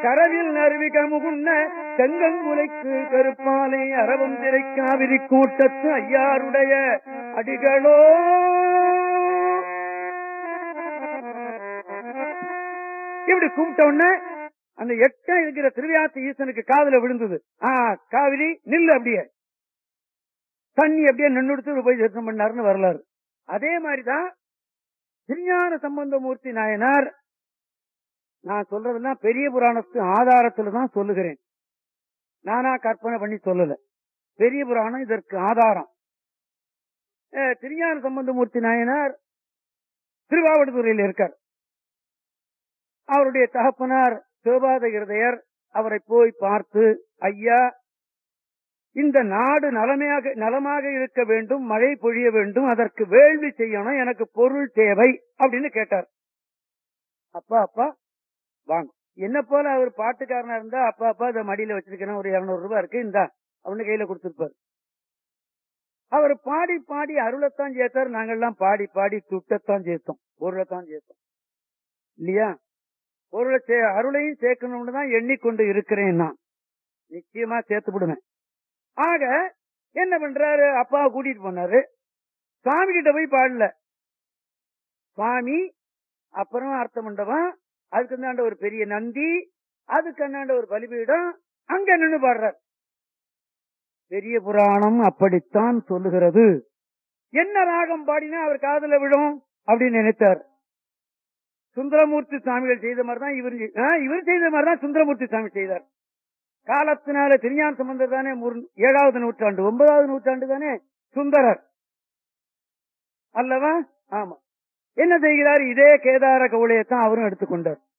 கரவில் நறுவிக முகுன்ன செங்கங்குலைக்கு கருப்பாலை அரவம் திரை காவிரி கூட்டத்து ஐயாருடைய அடிகளோ இப்படி கும்பிட்ட உடனே அந்த எட்ட இருக்கிற திருவியாத்து ஈசனுக்கு காதுல விழுந்தது ஆ காவிரி நில்லு அப்படியே தண்ணி அப்படியே நின்னுடுத்து போய் தரிசனம் பண்ணாருன்னு வரலாறு அதே மாதிரிதான் திருஞான சம்பந்தமூர்த்தி நாயனார் நான் சொல்றதெல்லாம் பெரிய புராணத்து ஆதாரத்துல தான் சொல்லுகிறேன் நானா கற்பனை பண்ணி சொல்லல பெரிய புராணம் இதற்கு ஆதாரம் அஹ், திருஞான சம்பந்தமூர்த்தி நாயனார் திருவாவடுதுறையில் இருக்கார் அவருடைய தகப்பனார் சிவபாத இருதயர் அவரை போய் பார்த்து ஐயா இந்த நாடு நலமையாக நலமாக இருக்க வேண்டும் மழை பொழிய வேண்டும் அதற்கு வேள்வி செய்யணும் எனக்கு பொருள் தேவை அப்படின்னு கேட்டார் அப்பா அப்பா வாங்க என்ன போல அவர் பாட்டுக்காரனா இருந்தா அப்பா அப்பா இதை மடியில வச்சிருக்கிறேன் ஒரு இருநூறு ரூபாய் இருக்கு இந்தா அவனு கையில கொடுத்திருப்பார் அவர் பாடி பாடி அருளைத்தான் சேர்த்தார் நாங்கெல்லாம் பாடி பாடி துட்டத்தான் சேர்த்தோம் பொருளைத்தான் சேர்த்தோம் இல்லையா பொருளை சே- அருளையும் சேர்க்கணும்னு தான் எண்ணிக்கொண்டு இருக்கிறேன் நான் நிச்சயமா சேர்த்து விடுவேன் ஆக என்ன பண்றாரு அப்பா கூட்டிட்டு போனாரு சாமி கிட்ட போய் பாடல சுவாமி அப்புறம் அர்த்த மண்டபம் அதுக்கு அந்தாண்ட ஒரு பெரிய நந்தி அதுக்கு அந்தாண்ட ஒரு பலிபீடம் அங்க நின்னு பாடுறார் பெரிய புராணம் அப்படித்தான் சொல்லுகிறது என்ன ராகம் பாடினா அவர் காதுல விடும் அப்படின்னு நினைத்தார் சுந்தரமூர்த்தி சுவாமிகள் செய்த மாதிரி தான் இவர் செய்- ஆ, இவர் செய்த மாதிரி தான் சுந்தரமூர்த்தி சுவாமி செய்தார் காலத்தினால திருஞான சம்பந்தர் தானே முரு- ஏழாவது நூற்றாண்டு ஒன்பதாவது நூற்றாண்டு தானே சுந்தரர் அல்லவா ஆமா என்ன செய்கிறார் இதே கேதார கவுளையத்தான் அவரும் எடுத்துக்கொண்டார்